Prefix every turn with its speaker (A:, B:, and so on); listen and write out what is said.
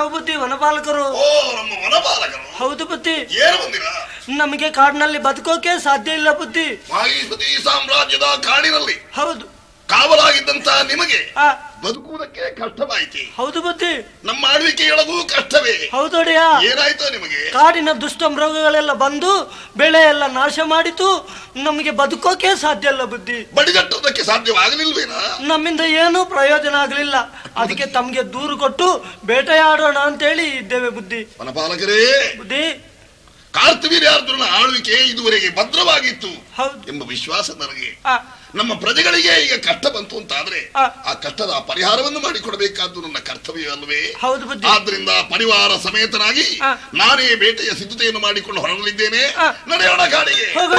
A: ನಾವು ಬುದ್ಧಿ ವನಪಾಲಕರು
B: ಓ ನಮ್ಮ ವನಪಾಲಕರು
A: ಹೌದು ಬುದ್ಧಿ
B: ಏನು ಬಂದಿರ
A: ನಮಗೆ ಕಾಡಿನಲ್ಲಿ ಬದುಕೋಕೆ ಸಾಧ್ಯ ಇಲ್ಲ ಬುದ್ಧಿ
B: ಮಾಹಿಷ್ಮತಿ ಸಾಮ್ರಾಜ್ಯದ ಕಾಡಿನಲ್ಲಿ
A: ಹೌದು
B: ಕಾವಲಾಗಿದ್ದಂತ ನಿಮಗೆ
A: ಆ
B: ಬದುಕುವುದಕ್ಕೆ ಕಷ್ಟವಾಯಿತು
A: ಹೌದು ಬುದ್ಧಿ
B: ನಮ್ಮ ಆಳ್ವಿಕೆಯೊಳಗೂ ಕಷ್ಟವೇ
A: ಹೌದೊಡೆಯ
B: ಏನಾಯ್ತು ನಿಮಗೆ
A: ಕಾಡಿನ ದುಷ್ಟ ಮೃಗಗಳೆಲ್ಲ ಬಂದು ಬೆಳೆ ಎಲ್ಲ ನಾಶ ಮಾಡಿತು ನಮಗೆ ಬದುಕೋಕೆ ಸಾಧ್ಯ ಇಲ್ಲ ಬುದ್ಧಿ
B: ಬಡಿಗಟ್ಟುವುದಕ್ಕೆ ಸಾಧ್ಯವಾಗಲಿಲ್ವೇನಾ
A: ನಮ್ಮಿಂದ ಏನೂ ಪ್ರಯೋಜನ ಆಗಲಿಲ್ಲ ಅದಕ್ಕೆ ತಮ್ಗೆ ದೂರು ಕೊಟ್ಟು ಬೇಟೆಯಾಡೋಣ ಅಂತೇಳಿ ಇದ್ದೇವೆ ಬುದ್ಧಿ
B: ವನಪಾಲಕರೇ
A: ಬುದ್ಧಿ
B: ಕಾರ್ತವೀರ್ಯಾರ್ಜುನ ಆಳ್ವಿಕೆ ಇದುವರೆಗೆ ಭದ್ರವಾಗಿತ್ತು
A: ಹೌದು
B: ಎಂಬ ವಿಶ್ವಾಸ ನನಗೆ
A: ಆ,
B: ನಮ್ಮ ಪ್ರಜೆಗಳಿಗೆ ಈಗ ಕಷ್ಟ ಬಂತು ಅಂತಾದ್ರೆ
A: ಆ.
B: ಆ ಕಷ್ಟದ ಪರಿಹಾರವನ್ನು ಮಾಡಿಕೊಡಬೇಕಾದ್ದು ನನ್ನ ಕರ್ತವ್ಯ ಅಲ್ವೇ
A: ಹೌದು ಬುದ್ಧಿ
B: ಆದ್ರಿಂದ ಪರಿವಾರ ಸಮೇತನಾಗಿ
A: ಆ.
B: ನಾನೇ ಬೇಟೆಯ ಸಿದ್ಧತೆಯನ್ನು ಮಾಡಿಕೊಂಡು ಹೊರಡಲಿದ್ದೇನೆ
A: ಆ.
B: ನಡೆಯೋಣ ಗಾಡಿಗೆ
A: ಹೋಗೋಣ